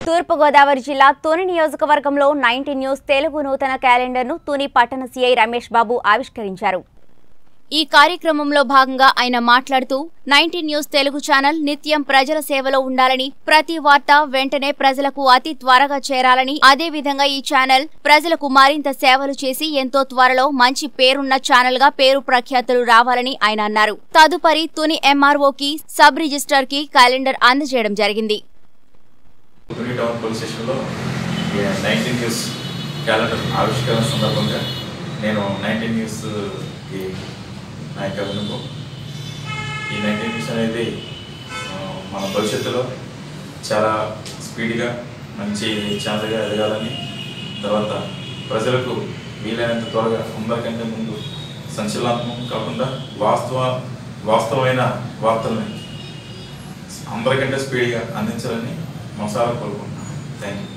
తూర్పుగోదావరి జిల్లా తుని నియోజకవర్గంలో nineteen news Telugu నూతన క్యాలెండర్ను తుని పట్టణ సీఐ రమేష్ బాబు ఆవిష్కరించారు ఈ కార్యక్రమంలో భాగంగా ఆయన మాట్లాడుతూ నైన్టీన్ న్యూస్ తెలుగు ఛానల్ నిత్యం ప్రజల సేవలో ఉండాలని ప్రతి వార్త వెంటనే ప్రజలకు అతి త్వరగా చేరాలని అదే విధంగా ఈ ఛానల్ ప్రజలకు మరింత సేవలు చేసి ఎంతో త్వరలో మంచి పేరున్న ఛానల్ గా పేరు ప్రఖ్యాతులు రావాలని ఆయన అన్నారు తదుపరి తుని ఎంఆర్ఓకి సబ్ రిజిస్టర్ కి క్యాలెండర్ అందజేయడం జరిగింది తుని టౌన్ పోలీస్ స్టేషన్లో నైన్టీన్ న్యూస్ క్యాలెండర్ ఆవిష్కరణ సందర్భంగా నేను నైన్టీన్ న్యూస్కి నా యొక్క వినుపు ఈ నైన్టీన్ న్యూస్ అనేది ఆ, మన భవిష్యత్తులో చాలా స్పీడ్గా మంచి ఛానల్గా ఎదగాలని తర్వాత ప్రజలకు వీలైనంత త్వరగా అందరికంటే ముందు సంచలనాత్మకం కాకుండా వాస్తవ వాస్తవమైన వార్తల్ని అందరికంటే స్పీడ్గా అందించాలని మనసారా కోరుకుంటున్నాను థ్యాంక్ యూ